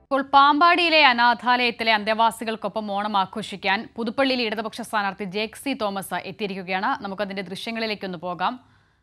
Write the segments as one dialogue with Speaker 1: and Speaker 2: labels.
Speaker 1: ഇപ്പോൾ പാമ്പാടിയിലെ അനാഥാലയത്തിലെ അന്തേവാസികൾക്കൊപ്പം ഓണം ആഘോഷിക്കാൻ പുതുപ്പള്ളിയിലെ ഇടതുപക്ഷ സ്ഥാനാർത്ഥി ജേക്ക് സി തോമസ് എത്തിയിരിക്കുകയാണ് നമുക്കതിന്റെ ദൃശ്യങ്ങളിലേക്കൊന്ന് പോകാം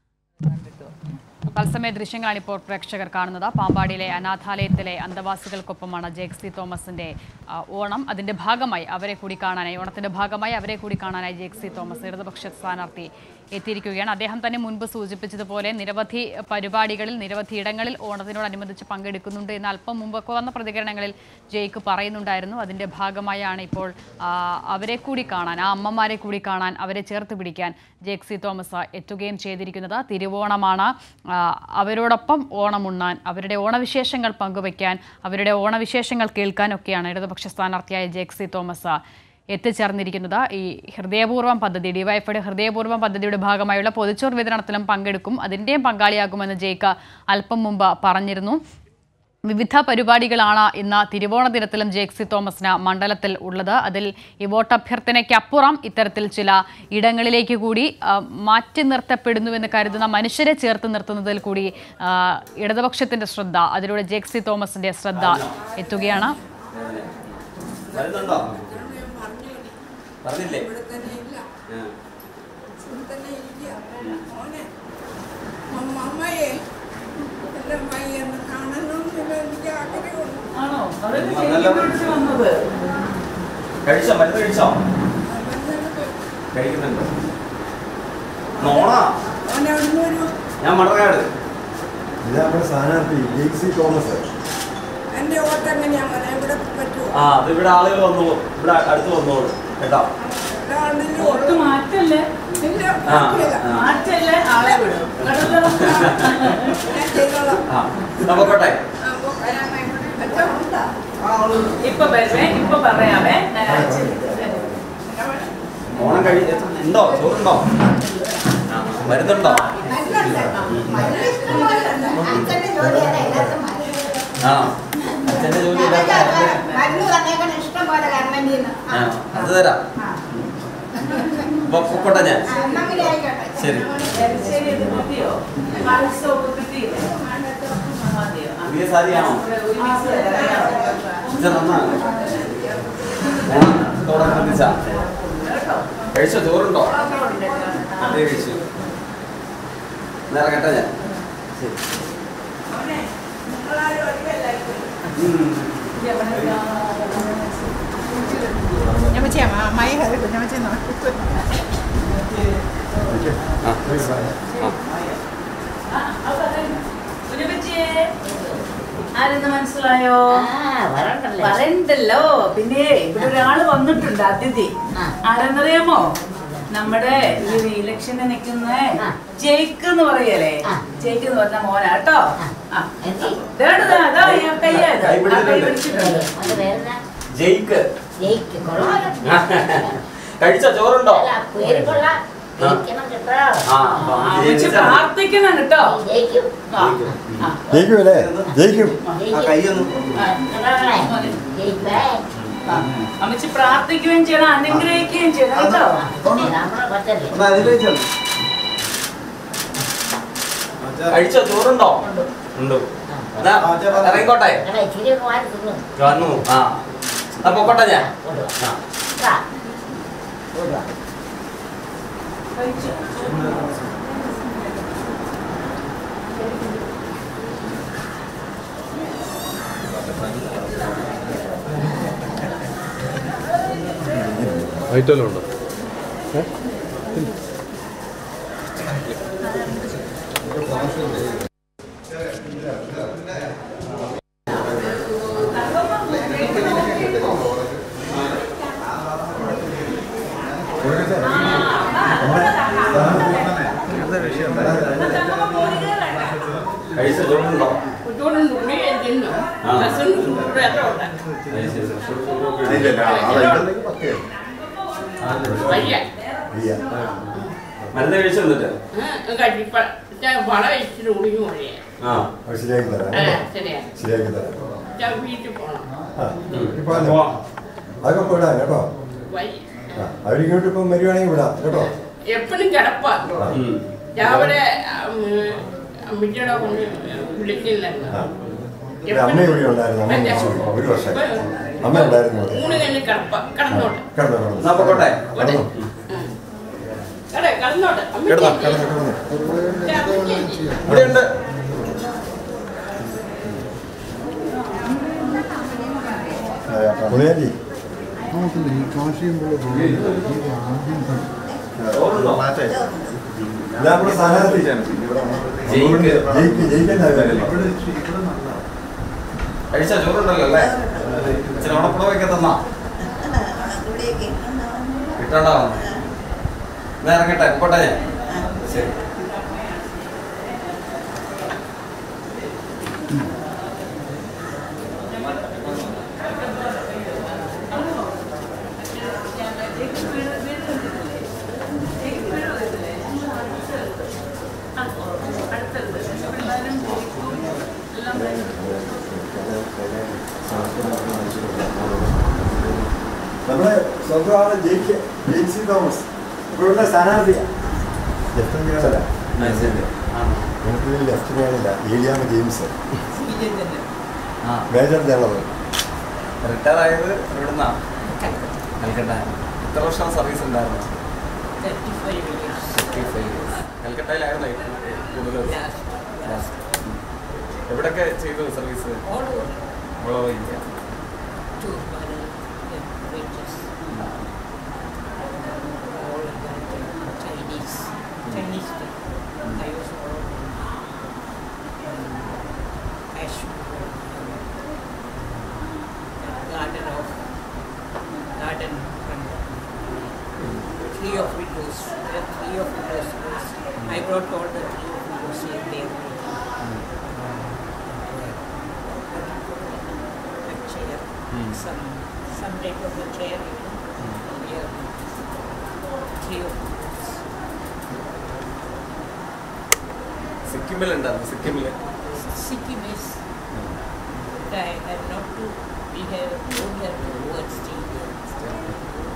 Speaker 1: തത്സമയ ദൃശ്യങ്ങളാണ് ഇപ്പോൾ പ്രേക്ഷകർ കാണുന്നത് പാമ്പാടിയിലെ അനാഥാലയത്തിലെ അന്തവാസികൾക്കൊപ്പമാണ് ജേക്ക് സി തോമസിന്റെ ആ, ഓണം അതിന്റെ ഭാഗമായി അവരെ കൂടി കാണാനായി ഓണത്തിന്റെ ഭാഗമായി അവരെ കൂടി കാണാനായി ജേക്ക് സി തോമസ് ഇടതുപക്ഷ സ്ഥാനാർത്ഥി എത്തിയിരിക്കുകയാണ് അദ്ദേഹം തന്നെ മുൻപ് സൂചിപ്പിച്ചതുപോലെ നിരവധി പരിപാടികളിൽ നിരവധി ഇടങ്ങളിൽ ഓണത്തിനോടനുബന്ധിച്ച് പങ്കെടുക്കുന്നുണ്ട് എന്ന് അല്പം മുമ്പൊക്കെ വന്ന പ്രതികരണങ്ങളിൽ ജയ്ക്ക് പറയുന്നുണ്ടായിരുന്നു അതിന്റെ ഭാഗമായാണ് ഇപ്പോൾ ആ, അവരെ കൂടി കാണാൻ ആ അമ്മമാരെ കൂടി കാണാൻ അവരെ ചേർത്ത് പിടിക്കാൻ ജേക്ക് സി തോമസ് എത്തുകയും ചെയ്തിരിക്കുന്നത് തിരുവോണമാണ് ആ, അവരോടൊപ്പം ഓണമുണ്ണാൻ അവരുടെ ഓണവിശേഷങ്ങൾ പങ്കുവയ്ക്കാൻ അവരുടെ ഓണവിശേഷങ്ങൾ കേൾക്കാനൊക്കെയാണ് ഇടതുപക്ഷ സ്ഥാനാർത്ഥിയായ ജേക്ക് സി തോമസ് എത്തിച്ചേർന്നിരിക്കുന്നത് ഈ ഹൃദയപൂർവ്വം പദ്ധതി ഡിവൈഫൈയുടെ ഹൃദയപൂർവ്വം പദ്ധതിയുടെ ഭാഗമായുള്ള പൊതിച്ചോർ വിതരണത്തിലും പങ്കെടുക്കും അതിൻ്റെയും പങ്കാളിയാകുമെന്ന് ജയ്ക്ക് അല്പം മുമ്പ് പറഞ്ഞിരുന്നു വിവിധ പരിപാടികളാണ് ഇന്ന് തിരുവോണ ദിനത്തിലും ജേക്സി തോമസിന് മണ്ഡലത്തിൽ ഉള്ളത് അതിൽ ഈ വോട്ടഭ്യർത്ഥനയ്ക്കപ്പുറം ഇത്തരത്തിൽ ചില ഇടങ്ങളിലേക്ക് കൂടി ആ, മാറ്റി നിർത്തപ്പെടുന്നുവെന്ന് കരുതുന്ന മനുഷ്യരെ ചേർത്ത് നിർത്തുന്നതിൽ കൂടി ആ, ഇടതുപക്ഷത്തിന്റെ ശ്രദ്ധ അതിലൂടെ ജേക്സി തോമസിന്റെ ശ്രദ്ധ എത്തുകയാണ്
Speaker 2: വരുന്നുണ്ടോ പറഞ്ഞില്ലേ
Speaker 3: ഇവിടെ തന്നെ ഇല്ല
Speaker 2: ആ.
Speaker 3: ഇവിടെ തന്നെ ഇരിക്കുക മോനെ അമ്മ അമ്മയെ എൻ്റെ അമ്മയെ ഒന്ന് കാണണമെന്നില്ല എനിക്ക് ആഗ്രഹമുണ്ട്
Speaker 4: ആണോ അതൊക്കെ
Speaker 2: വന്നല്ലോ.
Speaker 4: പിടിച്ച് വന്നത്
Speaker 2: കഴിച്ചോ മരുന്ന് കഴിച്ചോ
Speaker 3: വന്നിട്ട്
Speaker 2: കഴിക്കുന്നുണ്ടോ നോണാ
Speaker 3: മോനെ അവിടുന്ന് ഒരു
Speaker 2: ഞാൻ മടങ്ങാട്
Speaker 5: ഇത് നമ്മുടെ സ്ഥാനാർത്ഥി ജെയ്സി തോമസ്
Speaker 3: എൻ്റെ ഓട്ടം എങ്ങനെയാ മോനെ ഇവിടെ പറ്റുമോ
Speaker 2: ആ അത് ഇവിടെ ആളുകൾ വന്നോളൂ ഇവിടെ അടുത്ത് വന്നോളൂ കേട്ടോ
Speaker 3: ഒരാളിന്
Speaker 4: ഒട്ട് മാറ്റല്ലേ
Speaker 3: ഇല്ല
Speaker 2: ആ,
Speaker 3: പറ്റില്ല
Speaker 2: ആ.
Speaker 4: മാറ്റല്ലേ ആളെ വിടും കേട്ടോ?
Speaker 3: ഞാൻ ചെയ്തോളാം
Speaker 2: ആ നമുക്കോട്ടെ
Speaker 3: ആ, പോ. അച്ഛൻ ഉണ്ടാ
Speaker 4: ഇപ്പൊ വരുവേ ഇപ്പൊ പറയാമേ ഞാൻ അയച്ചു
Speaker 2: ഓണം കഴി ഉണ്ടോ ചോറുണ്ടോ ആ, മരുന്നുണ്ടോ ആ അച്ഛൻ്റെ ജോലി ഇല്ലാത്ത
Speaker 3: ഇഷ്ടം പോലെ ഗവൺമെന്റിന്ന്
Speaker 2: ആ അത് തരാം അപ്പൊ പൊക്കോട്ടെ ഞാൻ ശരി
Speaker 4: ശരി ഇത് കിട്ടിയോ മത്സവൊക്കെ കിട്ടിയില്ലേ മതിയോ ആ.
Speaker 2: പുതിയ സാരിയാണോ
Speaker 4: ഒരു മിക്സ് തരാം.
Speaker 2: ഇത് നന്നാണ് ഓണത്തോടനുബന്ധിച്ചാ
Speaker 4: കേട്ടോ
Speaker 2: കഴിച്ചോ ചോറുണ്ടോ അതേ കഴിച്ചു നേരെ കേട്ടോ ഞാൻ ശരി ഉം.
Speaker 3: കുഞ്ഞമ്മച്ചി അമ്മായി കുഞ്ഞമ്മച്ചി നോക്കി
Speaker 2: ആ ആ
Speaker 4: ആ, ആ പറയുന്നു. കുഞ്ഞുമ്മച്ചിയെ, ആരെന്ന് മനസ്സിലായോ പറയണ്ടല്ലോ പിന്നെ ഇവിടെ ഒരാള് വന്നിട്ടുണ്ട് അതിഥി ആരെന്നറിയാമോ നമ്മുടെ ഈ ഇലക്ഷന് നിൽക്കുന്ന ജയിക്ക് എന്ന് പറയല്ലേ ജയിക്ക് എന്ന് പറഞ്ഞ മോനാ കേട്ടോ ആ. ദേടാ, ദാ, ദാ, ഈ കയ്യാ ഇത്.
Speaker 2: കൈ
Speaker 4: ആ, കൈ
Speaker 2: പിടിച്ചിട്ടുണ്ട്.
Speaker 4: പിടിച്ചിട്ടുണ്ട്.
Speaker 2: ജയിക്ക് കഴിച്ചോ ചോറുണ്ടോ ആ അപ്പൊ
Speaker 4: ആ,
Speaker 2: നമുക്ക്
Speaker 4: അമ്മച്ചി
Speaker 2: ജയിച്ചാ മതി.
Speaker 4: പ്രാർത്ഥിക്കണം കേട്ടോ ആ, ആ.
Speaker 5: ജയിക്കും അല്ലേ ജയിക്കും
Speaker 2: ആ കൈയൊന്നും
Speaker 4: ആ, അമ്മച്ചി പ്രാർത്ഥിക്കുകയും ചെയ്യണം അനുഗ്രഹിക്കുകയും ചെയ്യണം കേട്ടോ
Speaker 2: ഒന്ന് അതിലേക്ക് ചെന്ന്. കഴിച്ചോ ചോറുണ്ടോ ഉണ്ട് എന്നാ, ഇറങ്ങിക്കോട്ടെ വന്നു ആ എന്നാ പൊക്കോട്ടെ ഞാൻ ആ
Speaker 4: കഴിച്ചോ?
Speaker 6: ഐറ്റം ഉണ്ടോ
Speaker 2: കഴിച്ചോ ചോറുണ്ടോ
Speaker 3: കുട്ടിയോടുണ്ട് ഉണ്ണി തിന്നു
Speaker 2: ആ.
Speaker 3: ബസ്സിന് ചൂട് എത്ര ഉണ്ട് വയ്യ
Speaker 2: മരുന്ന് കഴിച്ചു വന്നിട്ട്
Speaker 3: കഴിപ്പ വളം ഇച്ചിരി ഒളിഞ്ഞു പോയേ
Speaker 2: ആ
Speaker 5: അത് ശരിയാക്കി തരാം
Speaker 3: ആ
Speaker 5: കേട്ടോ.
Speaker 3: ശരിയാ
Speaker 5: ശരിയാക്കി തരാം
Speaker 3: ഞാൻ വീട്ടിൽ പോണം
Speaker 5: ആ
Speaker 2: ഉം.
Speaker 5: ഇപ്പൊ അതൊക്കെ പോയിടാം കേട്ടോ
Speaker 3: വയ്യ
Speaker 5: ആ അവരിങ്ങോട്ട് ഇപ്പം വരുവാണെങ്കിൽ വിടാം കേട്ടോ
Speaker 3: എപ്പോഴും കിടപ്പാ
Speaker 2: ഉം.
Speaker 3: രാവിലെ അമ്മച്ചിയുടെ കൊണ്ട് വിളിക്കില്ലായിരുന്നു
Speaker 5: ആ ഇവിടെ അമ്മ ഇവിടെ ഉണ്ടായിരുന്നു അമ്മ ഒരു വർഷം അമ്മ ഉണ്ടായിരുന്നു ഇവിടെ
Speaker 3: ഊണ് കഴിഞ്ഞ് കിടപ്പ കിടന്നോട്ടെ
Speaker 5: കിടന്നു കിടന്നു
Speaker 2: എന്നാ പൊക്കോട്ടെ
Speaker 5: കിടന്നു
Speaker 3: കട കിടന്നോട്ടെ
Speaker 5: കിടന്നു കിടന്നു കിടന്നു
Speaker 2: ഇവിടെ ഉണ്ട്
Speaker 5: പുളിയാൻറ്റി
Speaker 6: നമുക്കില്ല ഈ കാശിയുമ്പോൾ
Speaker 2: ചോറുണ്ടോ
Speaker 5: ഇതാ നമ്മുടെ സ്ഥാനാർത്ഥി
Speaker 2: ജയിക്ക്.
Speaker 5: ജയിക്ക് ജയിക്കണ്ട
Speaker 2: കഴിച്ച ചോറുണ്ടല്ലോ അല്ലേ ഇച്ചിരി ഉണപ്പുടവൊക്കെ തന്നാ കിട്ടണ്ടോ എന്നാ ഇറങ്ങട്ടെ പോട്ടെ ഞാൻ ശരി
Speaker 5: നമ്മുടെ സ്വന്തം ആള് ജയിക്ക് ജെയിൻസി തോമസ് ഇപ്പോഴുള്ള സ്ഥാനാർത്ഥിയാണ് ലെഫ്റ്റനന്റ്
Speaker 2: ആ, ശരി. ആ.
Speaker 5: നമുക്ക് ലെഫ്റ്റനന്റ് ഏലിയാമ ജെയിംസ്
Speaker 2: ആ
Speaker 5: മേജർ ജനറൽ
Speaker 2: റിട്ടയർ ആയത് ഇവിടുന്നാ കൽക്കട്ട എത്ര വർഷം സർവീസ് ഉണ്ടായിരുന്നു ഫിഫ്റ്റി ഫൈവ് ഇയേഴ്സ് കൽക്കട്ടയിലായിരുന്നു ഏറ്റവും കൂടുതൽ Last. ഉം. എവിടൊക്കെ ചെയ്തു service all over India
Speaker 3: Chinese. Chinese. I was all Kashmir. Garden of garden front. Three of windows. There are three of windows. I brought all the three of windows here there. A chair.
Speaker 2: Hmm.
Speaker 3: Some some type of a chair, you know. Here. Three of windows.
Speaker 2: സിക്കിമിൽ ഉണ്ടായിരുന്നു സിക്കിമില്
Speaker 3: Sikkim is I have not to we have don't have to go and stay there.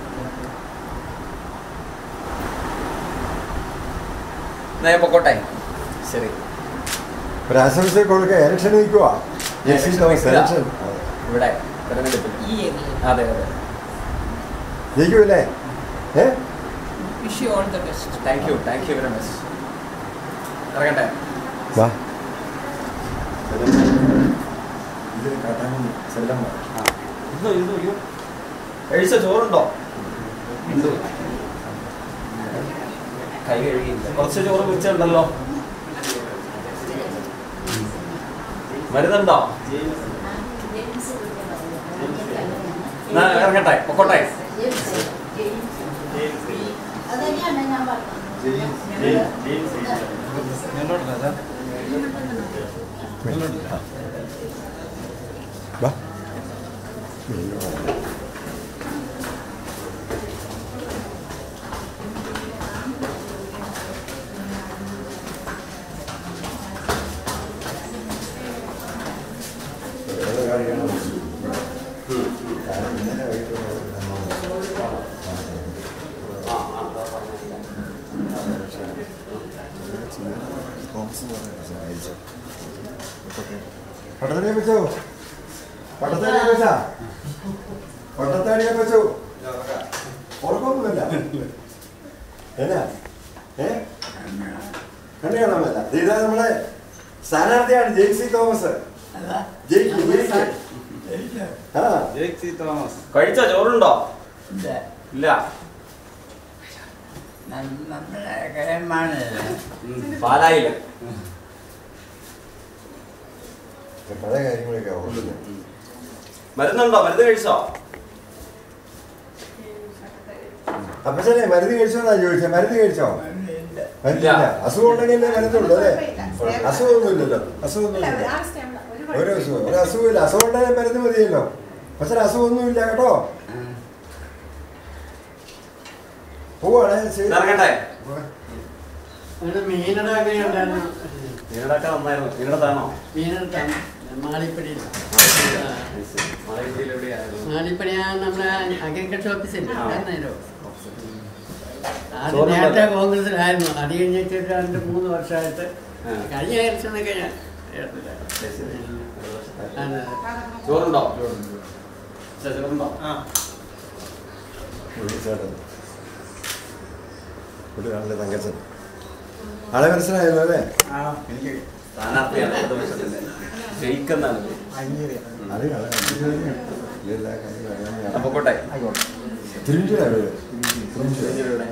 Speaker 2: എന്നാ ഞാൻ പൊക്കോട്ടെ ശരി
Speaker 5: ഒരു ആശംസ കൊടുക്കുക ഇലക്ഷൻ നിൽക്കുക ജെയിൻസി
Speaker 2: Election
Speaker 5: തോമസ്
Speaker 2: നിൽക്കുക.
Speaker 5: ഇലക്ഷൻ
Speaker 2: ഇവിടെ തെരഞ്ഞെടുപ്പിൽ
Speaker 3: ഈ area.
Speaker 2: അതെ അതെ
Speaker 5: ജയിക്കൂല്ലേ ഏ
Speaker 3: Wish you all the best.
Speaker 2: Thank you thank you very much ഇറങ്ങട്ടെ
Speaker 5: വാ ഇതിൽ കാട്ടാനും സെല്ലം
Speaker 2: ആ ഇരുന്നോ ഇരുന്നോ ഇരുന്നോ കഴിച്ച ചോറുണ്ടോ ഉണ്ട് കൈ കഴുകിയില്ല കുറച്ച് ചോറ് മിച്ചുണ്ടല്ലോ മരുന്നുണ്ടോ എന്നാ ഇറങ്ങട്ടെ പൊക്കോട്ടെ
Speaker 7: അതന്നെയാണ് ഞാൻ പറഞ്ഞത്
Speaker 5: വാ പട്ടത്തടിയെ വെച്ചോ പട്ടത്തടിയെ വെച്ചാ പട്ടത്തടിയെ വെച്ചു ഉറപ്പൊന്നുമില്ല എന്നാ ഏ കണ്ണു കാണാമല്ല ഇതാ നമ്മളെ സ്ഥാനാർത്ഥിയാണ് ജെയ്സി തോമസ് ജയിക്ക് ജയിക്ക് ആ
Speaker 2: കഴിച്ച ചോറുണ്ടോ ഇല്ല
Speaker 8: നമ്മുടെ കയമാണല്ലോ
Speaker 2: പാലായില്ല
Speaker 5: പഴയ കാര്യങ്ങളൊക്കെ ഓർമ്മ
Speaker 2: മരുന്നുണ്ടോ മരുന്ന് കഴിച്ചോ
Speaker 5: അപ്പച്ചനെ മരുന്ന് കഴിച്ചോന്നാ ചോദിച്ചത് മരുന്ന് കഴിച്ചോ മരുന്നില്ല അസുഖം ഉണ്ടെങ്കിലേ മരുന്നുള്ളൂ അല്ലേ അസുഖമൊന്നുമില്ലല്ലോ അസുഖമൊന്നുമില്ല ഒരു അസുഖം ഒരു അസുഖമില്ല അസുഖം ഉണ്ടെങ്കിൽ മരുന്ന് മതിയല്ലോ പക്ഷേ അസുഖമൊന്നുമില്ല കേട്ടോ പോവാണേ ശരി
Speaker 2: ഇറങ്ങട്ടെ
Speaker 8: ഒരു മീനട എങ്ങനെയുണ്ടായിരുന്നു
Speaker 2: നിങ്ങളുടെയൊക്കെ നന്നായിരുന്നു നിങ്ങളുടേതാണോ
Speaker 8: മീനെടുത്താണ് മാളിപ്പടിയിൽ
Speaker 2: മലയപ്പുഴയിൽ എവിടെയായിരുന്നു
Speaker 8: മാളിപ്പടിയാണ് നമ്മുടെ അഗ്രികൾച്ചർ ഓഫീസിൽ ആയിരുന്നല്ലോ ആദ്യം
Speaker 2: ചോറുണ്ടോ?
Speaker 8: നേരത്തെ കോൺഗ്രസിലായിരുന്നു അത് കഴിഞ്ഞിട്ട് രണ്ട് മൂന്ന് വർഷമായിട്ട്
Speaker 2: ആ.
Speaker 8: കഴിഞ്ഞ ഇലക്ഷനൊക്കെ ഞാൻ എടുത്തില്ല.
Speaker 2: ശരി, ശരി.
Speaker 8: അതെ.
Speaker 2: ചോറുണ്ടോ ചോറുണ്ടോ
Speaker 5: ചേട്ടൻ ഒരു ആളുടെ തങ്കച്ചൻ ആളെ മനസ്സിലായല്ലോ അല്ലേ
Speaker 2: സ്ഥാനാർത്ഥിയാണ് ഇടതുപക്ഷത്തിന്റെ ജയിക്കെന്നാണ്
Speaker 5: അറിയാം എല്ലാ കാര്യങ്ങളും അറിയാവുന്നതാണ്.
Speaker 2: അപ്പൊ കോട്ടെ
Speaker 5: തിരുവഞ്ചൂരാണ് വീട്. തിരുവഞ്ചൂർ.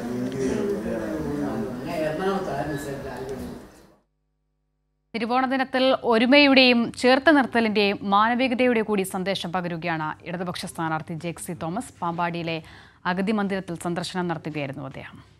Speaker 8: എറണാകുളത്താണ് സെറ്റ് ആഗ്രഹം
Speaker 1: തിരുവോണ ദിനത്തിൽ ഒരുമയുടെയും ചേർത്ത് നിർത്തലിന്റെയും മാനവികതയുടെ കൂടി സന്ദേശം പകരുകയാണ് ഇടതുപക്ഷ സ്ഥാനാർത്ഥി ജെക്സി തോമസ് പാമ്പാടിയിലെ അഗതി മന്ദിരത്തിൽ സന്ദർശനം നടത്തുകയായിരുന്നു അദ്ദേഹം